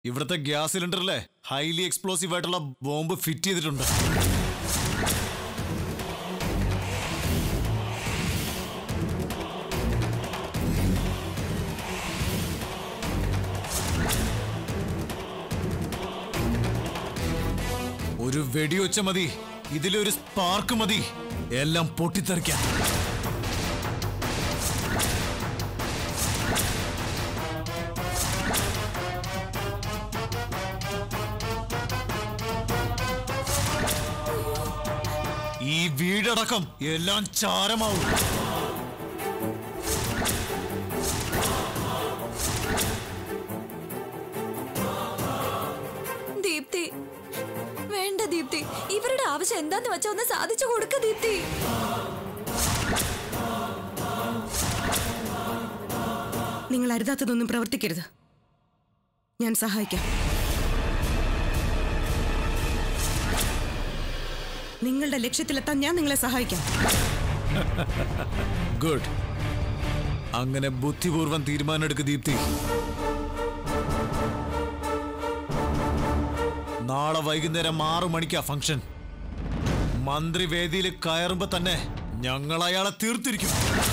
ഇവിടുത്തെ ഗ്യാസ് സിലിണ്ടറിലെ highly explosive ആയിട്ടുള്ള ബോംബ് ഫിറ്റ് ചെയ്തിട്ടുണ്ട് ഒരു വെടിയൊച്ച മതി ഇതിലൊരു സ്പാർക്ക് മതി എല്ലാം പൊട്ടിത്തെറിക്കാൻ ഈ വീടടക്കം എല്ലാം ചാരമാവും ദീപ്തി വേണ്ട ദീപ്തി ഇവരുടെ ആവശ്യം എന്താന്ന് വെച്ചാ ഒന്ന് സാധിച്ചു കൊടുക്ക ദീപ്തി നിങ്ങൾ അരുതാത്തതൊന്നും പ്രവർത്തിക്കരുത് ഞാൻ സഹായിക്കാം നിങ്ങളുടെ ലക്ഷ്യത്തിലെത്താൻ ഞാൻ നിങ്ങളെ സഹായിക്കാം ഗുഡ് അങ്ങനെ ബുദ്ധിപൂർവം തീരുമാനമെടുക്ക് ദീപ്തി നാളെ വൈകുന്നേരം ആറു മണിക്കാ ഫംഗ്ഷൻ മന്ത്രി വേദിയിൽ കയറുമ്പോ തന്നെ ഞങ്ങൾ അയാളെ തീർത്തിരിക്കും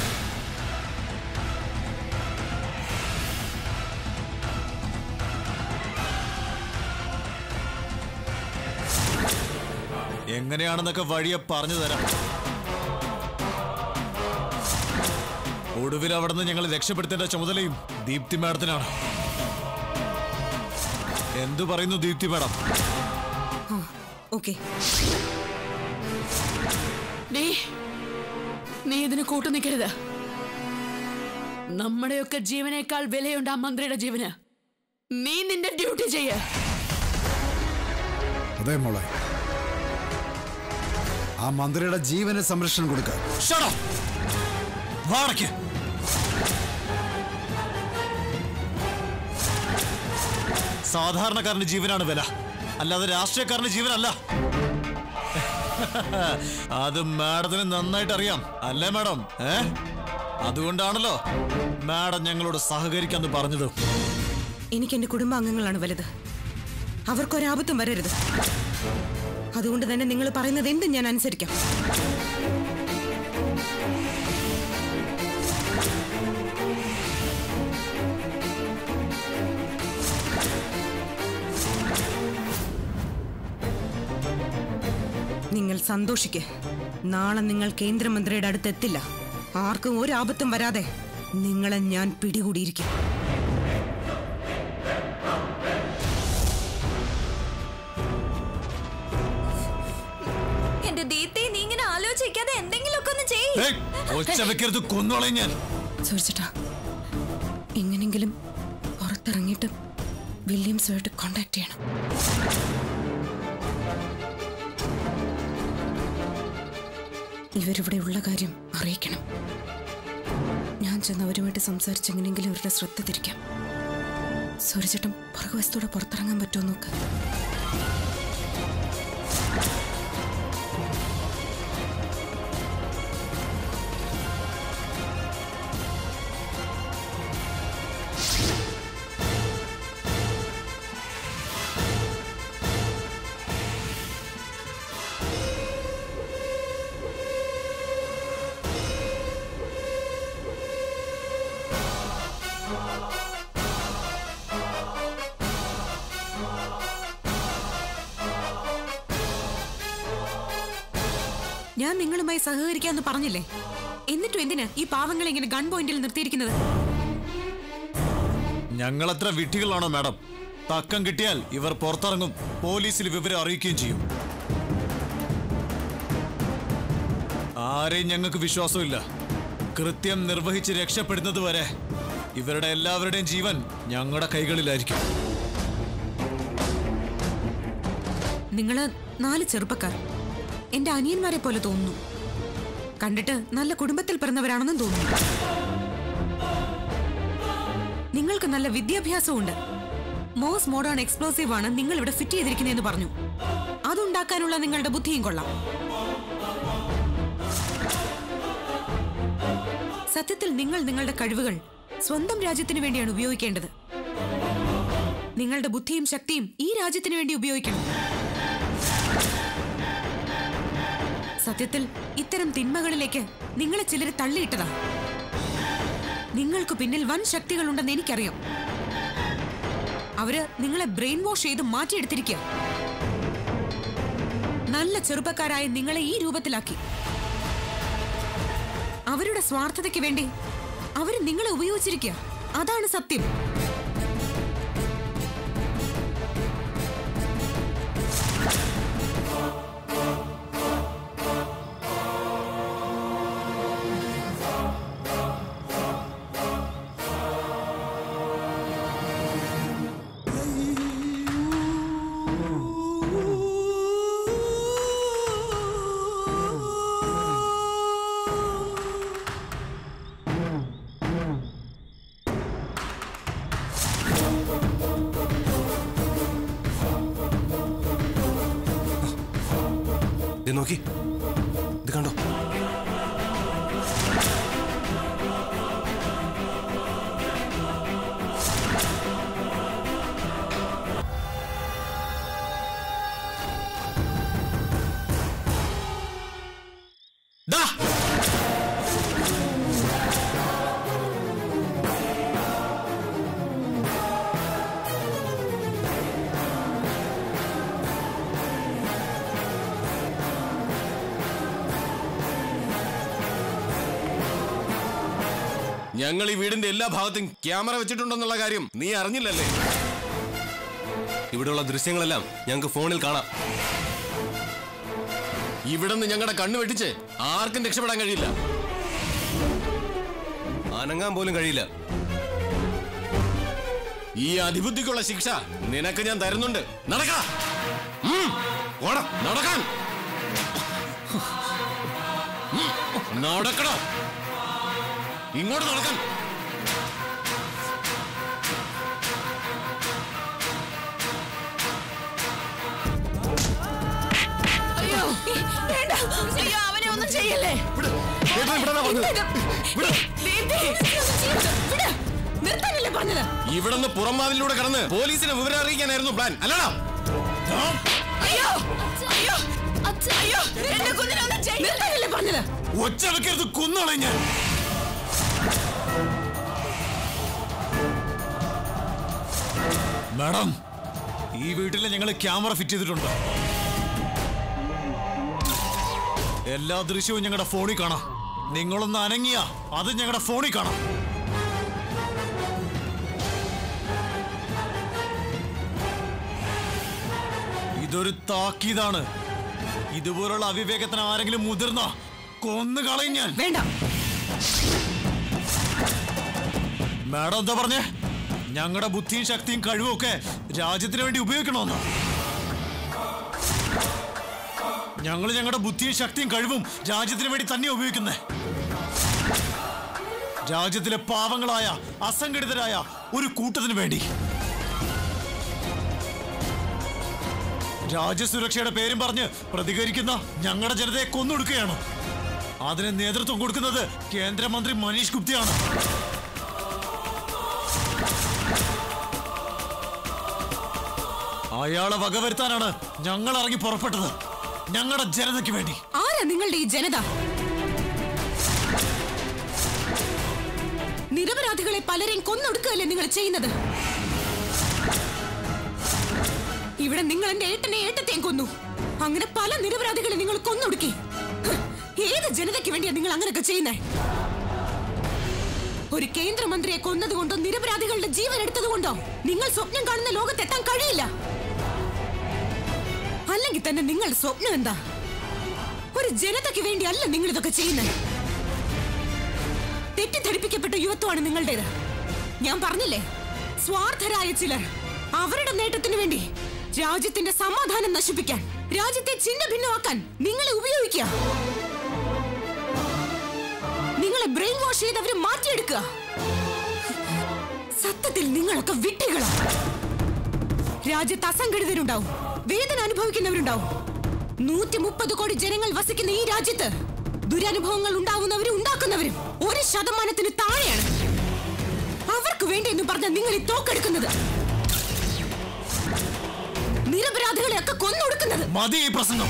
എങ്ങനെയാണെന്നൊക്കെ വഴിയെ പറഞ്ഞു തരാം ഒടുവിൽ അവിടുന്ന് ഞങ്ങൾ രക്ഷപ്പെടുത്തേണ്ട ചുമതലയും ദീപ്തി മാഡത്തിനാണ് എന്തു പറയുന്നു ദീപ്തി മാഡം ഓക്കെ നീ നീ ഇതിന് കൂട്ടു നിൽക്കരുത് നമ്മുടെയൊക്കെ ജീവനേക്കാൾ വിലയുണ്ട് ആ മന്ത്രിയുടെ ജീവന് നീ നിന്റെ ഡ്യൂട്ടി ചെയ്യ അതെ മോളെ ആ മന്ത്രിയുടെ ജീവന് സംരക്ഷണം കൊടുക്കുക Shut up! വാടക്ക് സാധാരണക്കാരന്റെ ജീവനാണ് വില അല്ലാതെ രാഷ്ട്രീയക്കാരന്റെ ജീവനല്ല അത് മാഡത്തിന് നന്നായിട്ട് അറിയാം അല്ലേ മാഡം ഏ അതുകൊണ്ടാണല്ലോ മാഡം ഞങ്ങളോട് സഹകരിക്കാന്ന് പറഞ്ഞത് എനിക്ക് എന്റെ കുടുംബാംഗങ്ങളാണ് വലുത് അവർക്കൊരാപത്തും വരരുത് അതുകൊണ്ട് തന്നെ നിങ്ങൾ പറയുന്നത് എന്തും ഞാൻ അനുസരിക്കാം നിങ്ങൾ സന്തോഷിക്ക് നാളെ നിങ്ങൾ കേന്ദ്രമന്ത്രിയുടെ അടുത്ത് എത്തില്ല ആർക്കും ഒരു ആപത്തും വരാതെ നിങ്ങളെ ഞാൻ പിടികൂടിയിരിക്കും എന്റെ ദീപ്തി നീ ഇങ്ങനെ ആലോചിക്കാതെ എന്തെങ്കിലുമൊക്കെ ഒന്ന് ചെയ്യ് ഏയ്, ഒച്ച വെക്കരുത് കൊന്നോളെ ഞാൻ സൂചിച്ചിട്ടാ എങ്ങനെങ്കിലും പുറത്തിറങ്ങിയിട്ട് വില്യംസുമായിട്ട് കോണ്ടാക്ട് ചെയ്യണം ഇവരിവിടെ ഉള്ള കാര്യം അറിയിക്കണം ഞാൻ ചെന്ന് അവരുമായിട്ട് സംസാരിച്ച് എങ്ങനെയെങ്കിലും ഇവരുടെ ശ്രദ്ധ തിരിക്കാം സൂര്യചേട്ടൻ പുറകുവശത്തൂടെ പുറത്തിറങ്ങാൻ പറ്റുമോ നോക്ക് ഞാൻ നിങ്ങളുമായി സഹകരിക്കാന്ന് പറഞ്ഞില്ലേ എന്നിട്ടും എന്തിനാ ഈ പാവങ്ങളെ ഇങ്ങനെ ഗൺ പോയിന്റിൽ നിർത്തിയിരിക്കുന്നത് ഞങ്ങളത്ര വിഡ്ഢികളാണോ മാഡം തക്കം കിട്ടിയാൽ ഇവർ പുറത്തിറങ്ങും പോലീസിൽ വിവരം അറിയിക്കുകയും ചെയ്യും ആരെയും ഞങ്ങൾക്ക് വിശ്വാസമില്ല കൃത്യം നിർവഹിച്ച് രക്ഷപ്പെടുന്നത് വരെ ഇവരുടെ എല്ലാവരുടെയും ജീവൻ ഞങ്ങളുടെ കൈകളിലായിരിക്കും നിങ്ങള് നാല് ചെറുപ്പക്കാർ എന്റെ അനിയന്മാരെ പോലെ തോന്നുന്നു കണ്ടിട്ട് നല്ല കുടുംബത്തിൽ പിറന്നവരാണെന്നും തോന്നുന്നു നിങ്ങൾക്ക് നല്ല വിദ്യാഭ്യാസമുണ്ട് മോസ് മോഡേൺ എക്സ്പ്ലോസീവ് ആണ് നിങ്ങൾ ഇവിടെ ഫിറ്റ് ചെയ്തിരിക്കുന്നതെന്ന് പറഞ്ഞു അതുണ്ടാക്കാനുള്ള നിങ്ങളുടെ ബുദ്ധിയും കൊള്ളാം സത്യത്തിൽ നിങ്ങൾ നിങ്ങളുടെ കഴിവുകൾ സ്വന്തം രാജ്യത്തിന് വേണ്ടിയാണ് ഉപയോഗിക്കേണ്ടത് നിങ്ങളുടെ ബുദ്ധിയും ശക്തിയും ഈ രാജ്യത്തിന് വേണ്ടി ഉപയോഗിക്കണം സത്യത്തിൽ ഇത്തരം തിന്മകളിലേക്ക് നിങ്ങളെ ചിലർ തള്ളിയിട്ടതാ നിങ്ങൾക്ക് പിന്നിൽ വൻ ശക്തികളുണ്ടെന്ന് എനിക്കറിയാം അവര് നിങ്ങളെ ബ്രെയിൻ വാഷ് ചെയ്ത് മാറ്റിയെടുത്തിരിക്കുക നല്ല ചെറുപ്പക്കാരായ നിങ്ങളെ ഈ രൂപത്തിലാക്കി അവരുടെ സ്വാർത്ഥതയ്ക്ക് വേണ്ടി അവര് നിങ്ങളെ ഉപയോഗിച്ചിരിക്കുക അതാണ് സത്യം ദേ നോക്കി ഇത് കണ്ടോ ദാ ഞങ്ങൾ ഈ വീടിന്റെ എല്ലാ ഭാഗത്തും ക്യാമറ വെച്ചിട്ടുണ്ടെന്നുള്ള കാര്യം നീ അറിഞ്ഞില്ലല്ലേ ഇവിടെയുള്ള ദൃശ്യങ്ങളെല്ലാം ഞങ്ങൾക്ക് ഫോണിൽ കാണാം ഇവിടെ നിന്ന് ഞങ്ങളുടെ കണ്ണ് വെട്ടിച്ച് ആർക്കും രക്ഷപ്പെടാൻ കഴിയില്ല അനങ്ങാൻ പോലും കഴിയില്ല ഈ അധിബുദ്ധിക്കുള്ള ശിക്ഷ നിനക്ക് ഞാൻ തരുന്നുണ്ട് നടക്കാ നടക്കാൻ ഉം, നടക്കടാ ഇങ്ങോട്ട് നടക്കാൻ അയ്യോ വേണ്ട അയ്യോ അവനെ ഒന്നും ചെയ്യല്ലേ നിർത്താനല്ലേ പറഞ്ഞത് ഇവിടുന്ന് പുറംവാതിലൂടെ കടന്ന് പോലീസിനെ വിവരം അറിയിക്കാനായിരുന്നു പ്ലാൻ അല്ലടാ അയ്യോ അയ്യോ അയ്യോ എന്റെ കുഞ്ഞിനെ ഒന്നും ചെയ്യല്ലേ നിർത്താനല്ലേ പറഞ്ഞത് ഒച്ച വെക്കരുത് കുന്നോളെ ഞാൻ മാഡം ഈ വീട്ടിൽ ഞങ്ങൾ ക്യാമറ ഫിറ്റ് ചെയ്തിട്ടുണ്ട് എല്ലാ ദൃശ്യവും ഞങ്ങളുടെ ഫോണിൽ കാണാം നിങ്ങളൊന്ന് അനങ്ങിയ അത് ഞങ്ങളുടെ ഫോണിൽ കാണാം ഇതൊരു താക്കീതാണ് ഇതുപോലുള്ള അവിവേകത്തിന് ആരെങ്കിലും മുതിർന്ന കൊന്നു കളയും ഞാൻ വേണ്ട മാഡം എന്താ പറഞ്ഞേ ഞങ്ങളുടെ ബുദ്ധിയും ശക്തിയും കഴിവും ഒക്കെ രാജ്യത്തിന് വേണ്ടി ഉപയോഗിക്കണമെന്ന് ഞങ്ങൾ ഞങ്ങളുടെ ബുദ്ധിയും ശക്തിയും കഴിവും രാജ്യത്തിന് വേണ്ടി തന്നെ ഉപയോഗിക്കുന്നേ രാജ്യത്തിലെ പാവങ്ങളായ അസംഘടിതരായ ഒരു കൂട്ടത്തിന് വേണ്ടി രാജ്യസുരക്ഷയുടെ പേരും പറഞ്ഞ് പ്രതികരിക്കുന്ന ഞങ്ങളുടെ ജനതയെ കൊന്നൊടുക്കുകയാണ് അതിന് നേതൃത്വം കൊടുക്കുന്നത് കേന്ദ്രമന്ത്രി മനീഷ് ഗുപ്തയാണ് അയാളെ വകവരുത്താനാണ് ഞങ്ങൾ ഇറങ്ങി പുറപ്പെട്ടത് ഞങ്ങളുടെ ജനതയ്ക്ക് വേണ്ടി ആരാ നിങ്ങളുടെ ഈ ജനത നിരപരാധികളെ പലരെയും കൊന്നൊടുക്കുകയല്ലേ നിങ്ങൾ ചെയ്യുന്നത് ഇവിടെ നിങ്ങൾ എന്റെ ഏട്ടനെ ഏട്ടത്തെയും കൊന്നു അങ്ങനെ പല നിരപരാധികളെ നിങ്ങൾ കൊന്നൊടുക്കി ഹ്, ഏത് ജനതയ്ക്ക് വേണ്ടിയാ നിങ്ങൾ അങ്ങനെയൊക്കെ ചെയ്യുന്നേ ഒരു കേന്ദ്രമന്ത്രിയെ കൊന്നതുകൊണ്ടോ നിരപരാധികളുടെ ജീവൻ എടുത്തതുകൊണ്ടോ നിങ്ങൾ സ്വപ്നം കാണുന്ന ലോകത്തെത്താൻ കഴിയില്ല അല്ലെങ്കിൽ തന്നെ നിങ്ങളുടെ സ്വപ്നം എന്താ ഒരു ജനതയ്ക്ക് വേണ്ടിയല്ല നിങ്ങൾ ഇതൊക്കെ ചെയ്യുന്നത് തെറ്റിദ്ധരിപ്പിക്കപ്പെട്ട യുവത്വമാണ് നിങ്ങളുടേത് ഞാൻ പറഞ്ഞില്ലേ സ്വാർത്ഥരായ ചിലർ അവരുടെ നേട്ടത്തിന് വേണ്ടി രാജ്യത്തിന്റെ സമാധാനം നശിപ്പിക്കാൻ രാജ്യത്തെ ചിഹ്ന ഭിന്നമാക്കാൻ നിങ്ങളെ ഉപയോഗിക്കുക നിങ്ങളെ ബ്രെയിൻ വാഷ് ചെയ്ത് അവരെ മാറ്റിയെടുക്കുക സത്യത്തിൽ നിങ്ങളൊക്കെ വിട്ടികളാണ് രാജ്യത്ത് അസംഘടിതരുണ്ടാവും വേദന അനുഭവിക്കുന്നവരുണ്ടാവും നൂറ്റി മുപ്പത് കോടി ജനങ്ങൾ വസിക്കുന്ന ഈ രാജ്യത്ത് ദുരനുഭവങ്ങൾ ഉണ്ടാവുന്നവരും ഉണ്ടാക്കുന്നവരും ഒരു ശതമാനത്തിന് താഴെയാണ് അവർക്ക് വേണ്ടി എന്ന് പറഞ്ഞ നിങ്ങൾ ഈ തോക്കെടുക്കുന്നത് നിരപരാധികളെ ഒക്കെ കൊന്നൊടുക്കുന്നത് മതി ഈ പ്രസംഗം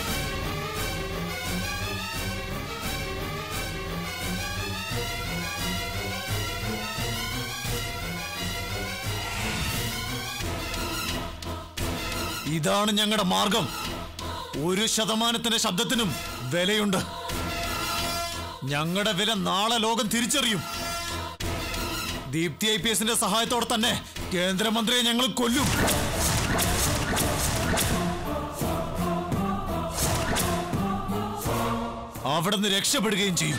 ഇതാണ് ഞങ്ങളുടെ മാർഗം ഒരു ശതമാനത്തിന്റെ ശബ്ദത്തിനും വിലയുണ്ട് ഞങ്ങളുടെ വില നാളെ ലോകം തിരിച്ചറിയും ദീപ്തി ഐ പി എസിന്റെ സഹായത്തോടെ തന്നെ കേന്ദ്രമന്ത്രിയെ ഞങ്ങൾ കൊല്ലും അവിടെ നിന്ന് രക്ഷപ്പെടുകയും ചെയ്യും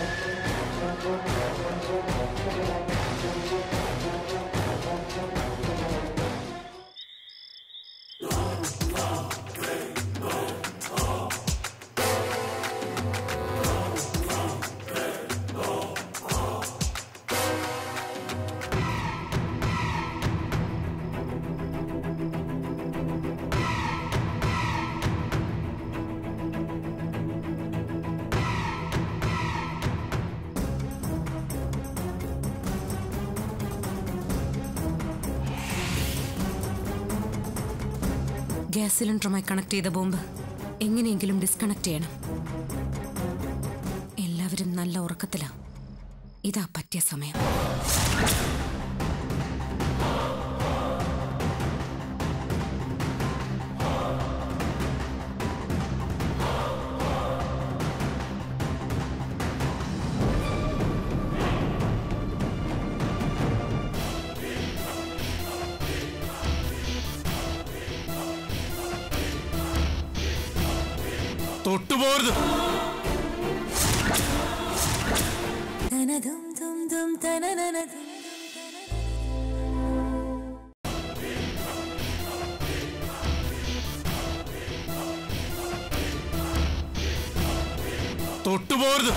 ഗ്യാസ് സിലിണ്ടറുമായി കണക്ട് ചെയ്ത ബോംബ് എങ്ങനെയെങ്കിലും ഡിസ്കണക്ട് ചെയ്യണം എല്ലാവരും നല്ല ഉറക്കത്തിലാ ഇതാ പറ്റിയ സമയം തൊട്ടുപോകരുത് തൊട്ടുപോകരുത്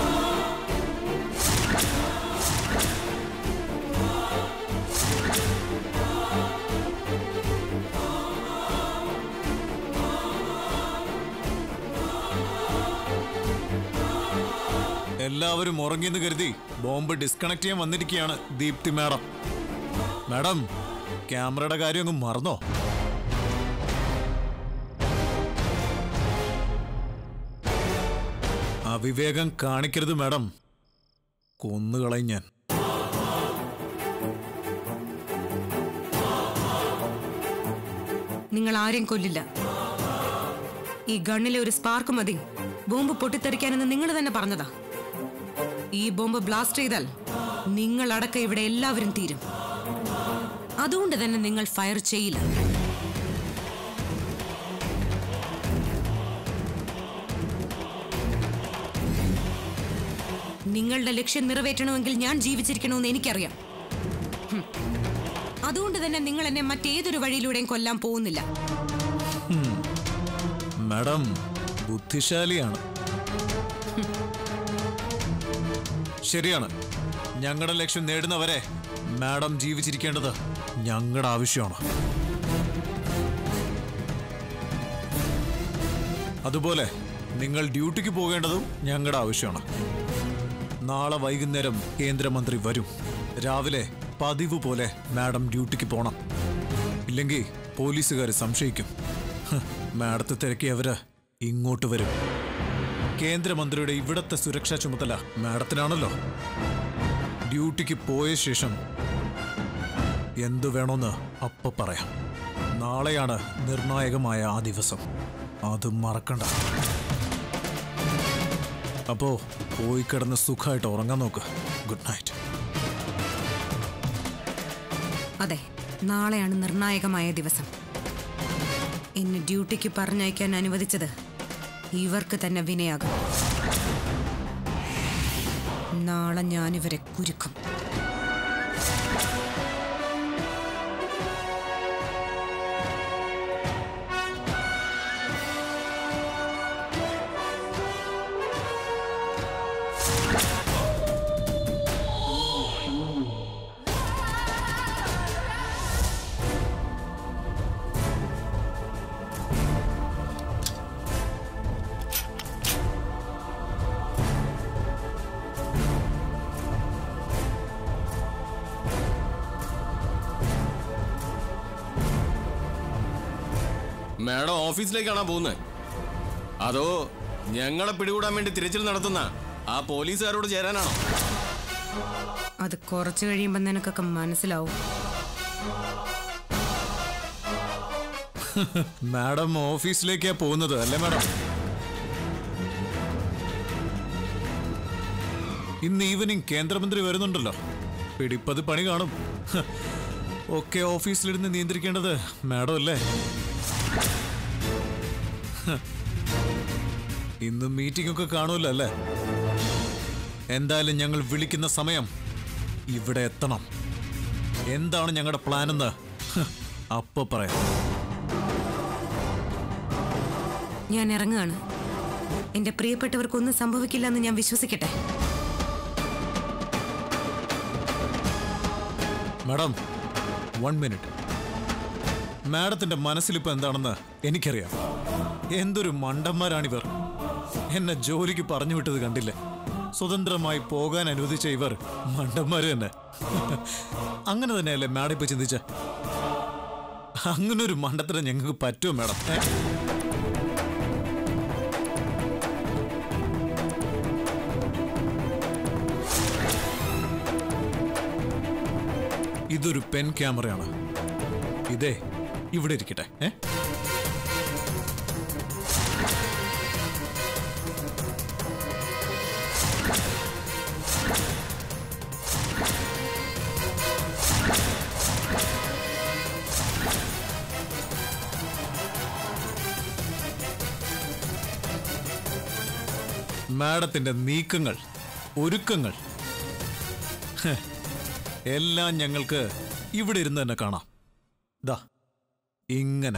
എല്ലാവരും ഉറങ്ങിയെന്ന് കരുതി ബോംബ് ഡിസ്കണക്ട് ചെയ്യാൻ വന്നിരിക്കുകയാണ് ദീപ്തി മാഡം മാഡം ക്യാമറയുടെ കാര്യം അങ്ങ് മറന്നോ അവിവേകം കാണിക്കരുത് മാഡം കൊന്നുകളയും ഞാൻ നിങ്ങൾ ആരെയും കൊല്ലില്ല ഈ ഗണ്ണിലെ ഒരു സ്പാർക്ക് മതി ബോംബ് പൊട്ടിത്തെറിക്കാനെന്ന് നിങ്ങൾ തന്നെ പറഞ്ഞതാ ഈ ബോംബ് ബ്ലാസ്റ്റ് ചെയ്താൽ നിങ്ങളടക്കം ഇവിടെ എല്ലാവരും തീരും അതുകൊണ്ട് തന്നെ നിങ്ങൾ ഫയർ ചെയ്യില്ല നിങ്ങളുടെ ലക്ഷ്യം നിറവേറ്റണമെങ്കിൽ ഞാൻ ജീവിച്ചിരിക്കണമെന്ന് എനിക്കറിയാം ഹും. അതുകൊണ്ട് തന്നെ നിങ്ങൾ എന്നെ മറ്റേതൊരു വഴിയിലൂടെയും കൊല്ലാൻ പോകുന്നില്ല മാഡം ബുദ്ധിശാലിയാണ് ശരിയാണ് ഞങ്ങളുടെ ലക്ഷ്യം നേടുന്നവരെ മാഡം ജീവിച്ചിരിക്കേണ്ടത് ഞങ്ങളുടെ ആവശ്യമാണ് അതുപോലെ നിങ്ങൾ ഡ്യൂട്ടിക്ക് പോകേണ്ടതും ഞങ്ങളുടെ ആവശ്യമാണ് നാളെ വൈകുന്നേരം കേന്ദ്രമന്ത്രി വരും രാവിലെ പതിവ് പോലെ മാഡം ഡ്യൂട്ടിക്ക് പോണം ഇല്ലെങ്കിൽ പോലീസുകാർ സംശയിക്കും ഹ്, മാഡത്തെ തിരക്കിയവര് ഇങ്ങോട്ട് വരും കേന്ദ്രമന്ത്രിയുടെ ഇവിടത്തെ സുരക്ഷാ ചുമതല മാഡത്തിനാണല്ലോ ഡ്യൂട്ടിക്ക് പോയ ശേഷം എന്തു വേണമെന്ന് അപ്പ പറയാം നാളെയാണ് നിർണായകമായ ആ ദിവസം അത് മറക്കണ്ട അപ്പോ പോയി കിടന്ന് സുഖമായിട്ട് ഉറങ്ങാൻ നോക്ക് ഗുഡ് നൈറ്റ് അതെ നാളെയാണ് നിർണായകമായ ദിവസം എന്നെ ഡ്യൂട്ടിക്ക് പറഞ്ഞയക്കാൻ അനുവദിച്ചത് ഇവർക്ക് തന്നെ വിനയാകും നാളെ ഞാനിവരെ കുരുക്കും മാഡം ഓഫീസിലേക്കാണോ പോകുന്നത് അതോ ഞങ്ങളെ പിടികൂടാൻ വേണ്ടി തിരച്ചിൽ നടത്തുന്ന ആ പോലീസുകാരോട് ചേരാനാണോ അത് കുറച്ചു കഴിയുമ്പോൾ നിനക്കൊക്കെ മനസ്സിലാവും മാഡം ഓഫീസിലേക്കാ പോകുന്നത് അല്ലേ മാഡം ഇന്ന് ഈവനിങ് കേന്ദ്രമന്ത്രി വരുന്നുണ്ടല്ലോ പിടിപ്പത് പണി കാണും ഹ്. ഒക്കെ ഓഫീസിലിരുന്ന് നിയന്ത്രിക്കേണ്ടത് മാഡം അല്ലേ ഹ്. ഇന്ന് മീറ്റിംഗ് ഒക്കെ കാണുമല്ലോ അല്ലേ എന്തായാലും ഞങ്ങൾ വിളിക്കുന്ന സമയം ഇവിടെ എത്തണം എന്താണ് ഞങ്ങളുടെ പ്ലാൻ എന്ന് ഹ്, അപ്പൊ പറയാം ഞാൻ ഇറങ്ങുകയാണ് എന്റെ പ്രിയപ്പെട്ടവർക്കൊന്നും സംഭവിക്കില്ല എന്ന് ഞാൻ വിശ്വസിക്കട്ടെ മാഡം വൺ മിനിറ്റ് മാഡത്തിന്റെ മനസ്സിലിപ്പോ എന്താണെന്ന് എനിക്കറിയാം എന്തൊരു മണ്ടന്മാരാണിവർ എന്നെ ജോലിക്ക് പറഞ്ഞു വിട്ടത് കണ്ടില്ലേ സ്വതന്ത്രമായി പോകാൻ അനുവദിച്ച ഇവർ മണ്ടന്മാര് തന്നെ അങ്ങനെ തന്നെയല്ലേ മാഡം ഇപ്പൊ ചിന്തിച്ച അങ്ങനെ ഒരു മണ്ടത്തരം ഞങ്ങൾക്ക് പറ്റുമോ മാഡം ഏ? ഇതൊരു പെൻ ക്യാമറയാണ് ഇതേ ഇവിടെ ഇരിക്കട്ടെ ഏ മാഡത്തിന്റെ നീക്കങ്ങൾ ഒരുക്കങ്ങൾ ഹ്, എല്ലാം ഞങ്ങൾക്ക് ഇവിടെ ഇരുന്ന് തന്നെ കാണാം ദാ ഇങ്ങനെ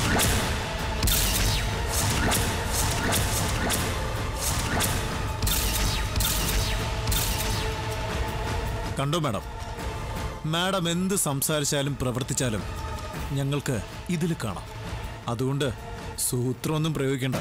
കണ്ടോ മാഡം മാഡം എന്ത് സംസാരിച്ചാലും പ്രവർത്തിച്ചാലും ഞങ്ങൾക്ക് ഇതിൽ കാണാം അതുകൊണ്ട് സൂത്രമൊന്നും പ്രയോഗിക്കണ്ട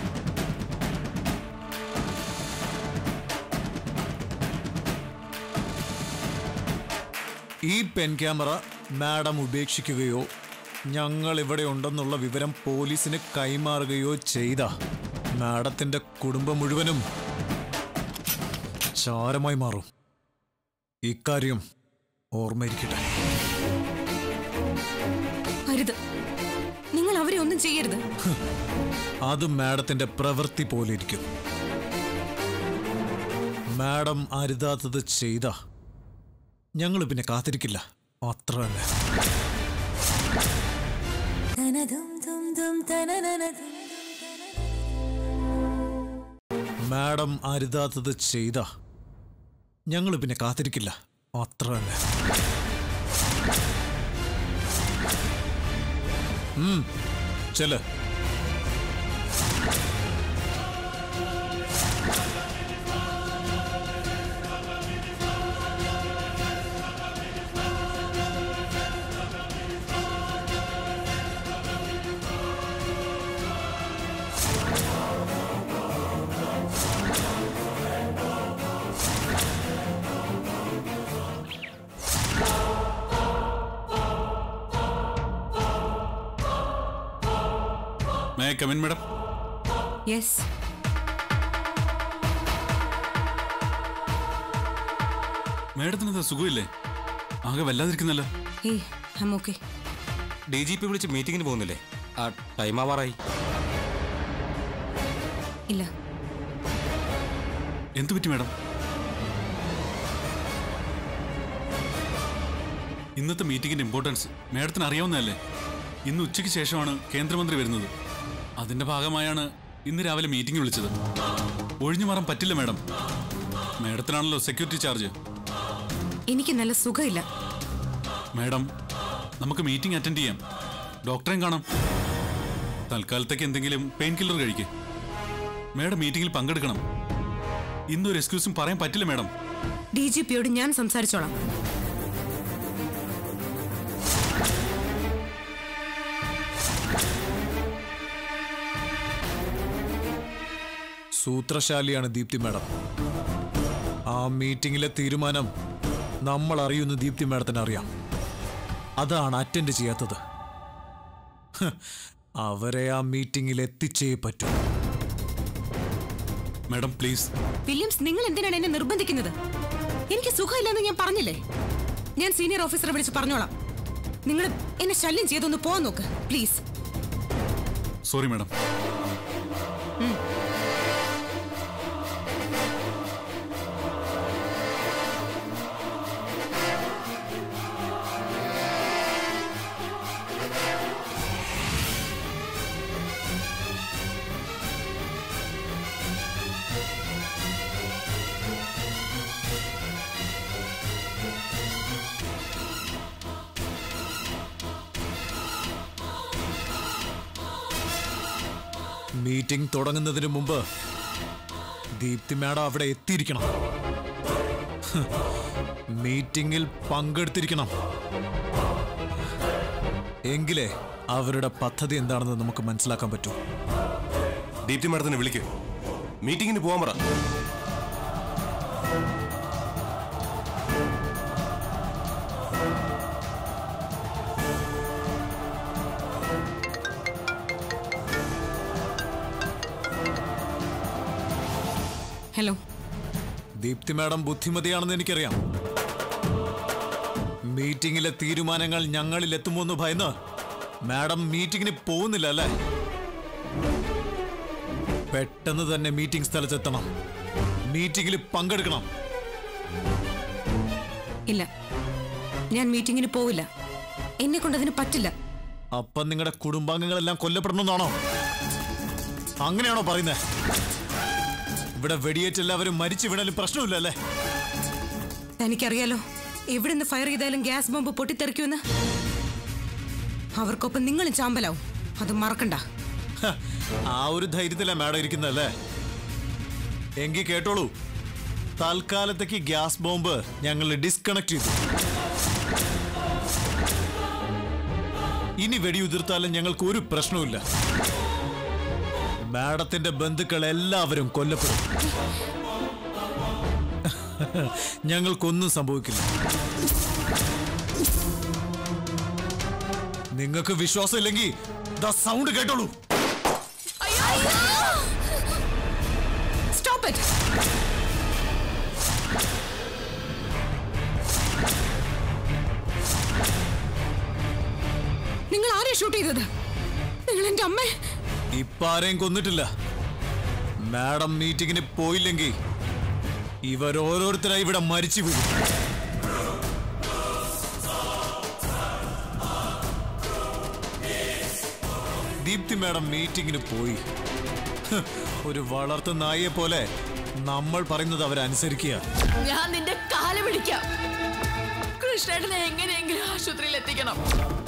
ഈ പെൻ ക്യാമറ മാഡം ഉപേക്ഷിക്കുകയോ ഞങ്ങൾ ഇവിടെ ഉണ്ടെന്നുള്ള വിവരം പോലീസിന് കൈമാറുകയോ ചെയ്ത മാഡത്തിന്റെ കുടുംബം മുഴുവനും ചാരമായി മാറും ഇക്കാര്യം ഓർമ്മയിരിക്കട്ടെ അരുത് നിങ്ങൾ അവരെ ഒന്നും ചെയ്യരുത് അത് മാഡത്തിന്റെ പ്രവൃത്തി പോലെ ഇരിക്കും മാഡം അരുതാത്തത് ചെയ്ത ഞങ്ങൾ പിന്നെ കാത്തിരിക്കില്ല അത്ര തന്നെ മാഡം അരുതാത്തത് ചെയ്ത ഞങ്ങൾ പിന്നെ കാത്തിരിക്കില്ല അത്ര തന്നെ ഉം, ചെല് മേ കമിൻ മാഡം യെസ് മാഡത്തിന് എന്താ സുഖമില്ലേ ആകെ വല്ലാതിരിക്കുന്നല്ലോ ഏയ് I'm okay D G P വിളിച്ച് മീറ്റിംഗിന് പോകുന്നില്ലേ ആ ടൈം ആവാറായി ഇല്ല എന്തു പറ്റി മാഡം ഇന്നത്തെ മീറ്റിംഗിന്റെ ഇമ്പോർട്ടൻസ് മാഡത്തിന് അറിയാവുന്നതല്ലേ ഇന്ന് ഉച്ചയ്ക്ക് ശേഷമാണ് കേന്ദ്രമന്ത്രി വരുന്നത് അതിന്റെ ഭാഗമായാണ് ഇന്ന് രാവിലെ മീറ്റിംഗ് വിളിച്ചത് ഒഴിഞ്ഞു മാറാൻ പറ്റില്ല മാഡം മാഡത്തിനാണല്ലോ സെക്യൂരിറ്റി ചാർജ് എനിക്ക് നല്ല സുഖമില്ല മാഡം നമുക്ക് മീറ്റിംഗ് അറ്റൻഡ് ചെയ്യാം ഡോക്ടറെയും കാണാം തൽക്കാലത്തേക്ക് എന്തെങ്കിലും പെയിൻ കില്ലർ കഴിക്ക് മാഡം മീറ്റിംഗിൽ പങ്കെടുക്കണം ഇന്നൊരു എക്സ്ക്യൂസും പറയാൻ പറ്റില്ല മാഡം ഡി ജി പിയോട് ഞാൻ സംസാരിച്ചോളാം സൂത്രശാലിയാണ് ദീപ്തി മാഡം ആ മീറ്റിംഗിലെ തീരുമാനം നമ്മൾ അറിയുന്ന ദീപ്തി മാഡത്തിന് അറിയാം അതാണ് അറ്റൻഡ് ചെയ്യാത്തത് ഹ്, അവരെ ആ മീറ്റിംഗിൽ എത്തിച്ചേ പറ്റൂ മാഡം പ്ലീസ് വില്യംസ് നിങ്ങൾ എന്തിനാണ് എന്നെ നിർബന്ധിക്കുന്നത് എനിക്ക് സുഖമില്ലെന്ന് ഞാൻ പറഞ്ഞില്ലേ ഞാൻ സീനിയർ ഓഫീസറെ വിളിച്ച് പറഞ്ഞോളാം നിങ്ങൾ എന്നെ ശല്യം ചെയ്തൊന്ന് പോവാൻ നോക്ക് പ്ലീസ് സോറി മാഡം മീറ്റിംഗ് തുടങ്ങുന്നതിന് മുമ്പ് ദീപ്തി മാഡം അവിടെ എത്തിയിരിക്കണം ഹ്, മീറ്റിംഗിൽ പങ്കെടുത്തിരിക്കണം എങ്കിലേ അവരുടെ പദ്ധതി എന്താണെന്ന് നമുക്ക് മനസ്സിലാക്കാൻ പറ്റൂ ദീപ്തി മാഡത്തിനെ വിളിക്ക് മീറ്റിംഗിന് പോകാൻ പറ ഹലോ ദീപ്തി മാഡം ബുദ്ധിമതിയാണെന്ന് എനിക്കറിയാം മീറ്റിംഗിലെ തീരുമാനങ്ങൾ ഞങ്ങളിൽ എത്തുമോന്ന് ഭയന്ന് മാഡം മീറ്റിംഗിന് പോകുന്നില്ല അല്ലേ പെട്ടെന്ന് തന്നെ മീറ്റിംഗ് സ്ഥലത്തെത്തണം മീറ്റിംഗിൽ പങ്കെടുക്കണം ഇല്ല ഞാൻ മീറ്റിങ്ങിന് പോവില്ല എന്നെ കൊണ്ടതിന് പറ്റില്ല അപ്പം നിങ്ങളുടെ കുടുംബാംഗങ്ങളെല്ലാം കൊല്ലപ്പെടണമെന്നാണോ അങ്ങനെയാണോ പറയുന്നത് ഇവിടെ വെടിയേറ്റ് എല്ലാവരും മരിച്ചു വീണാലും പ്രശ്നമില്ല അല്ലേ തനിക്കറിയാലോ എവിടുന്ന് ഫയർ ചെയ്താലും ഗ്യാസ് ബോംബ് പൊട്ടിത്തെറിക്കുമെന്ന് അവർക്കൊപ്പം നിങ്ങളും ചാമ്പലാവും അത് മറക്കണ്ട ഹ, ആ ഒരു ധൈര്യത്തിലാ മാഡം ഇരിക്കുന്നതല്ലേ എങ്കിൽ കേട്ടോളൂ തൽക്കാലത്തേക്ക് ഗ്യാസ് ബോംബ് ഞങ്ങൾ ഡിസ്കണക്ട് ചെയ്തു ഇനി വെടിയുതിർത്താലും ഞങ്ങൾക്ക് ഒരു പ്രശ്നവുമില്ല മാഡത്തിന്റെ ബന്ധുക്കൾ എല്ലാവരും കൊല്ലപ്പെടും ഞങ്ങൾക്കൊന്നും സംഭവിക്കില്ല നിങ്ങൾക്ക് വിശ്വാസമില്ലെങ്കിൽ ദ സൗണ്ട് കേട്ടോളൂ സ്റ്റോപ്പ് ഇറ്റ് നിങ്ങൾ ആരെ ഷൂട്ട് ചെയ്തത് നിങ്ങൾ എന്റെ അമ്മ ഇപ്പൊ ആരെയും കൊന്നിട്ടില്ല മാഡം മീറ്റിംഗിന് പോയില്ലെങ്കിൽ ഇവരോരോരുത്തരായി ഇവിടെ മരിച്ചു വീഴും ദീപ്തി മാഡം മീറ്റിംഗിന് പോയി ഹ്, ഒരു വളർത്തു നായയെ പോലെ നമ്മൾ പറയുന്നത് അവരനുസരിക്കുക ഞാൻ നിന്റെ കാല് പിടിക്കാം കൃഷ്ണേട്ടനെ എങ്ങനെയെങ്കിലും ആശുപത്രിയിൽ എത്തിക്കണം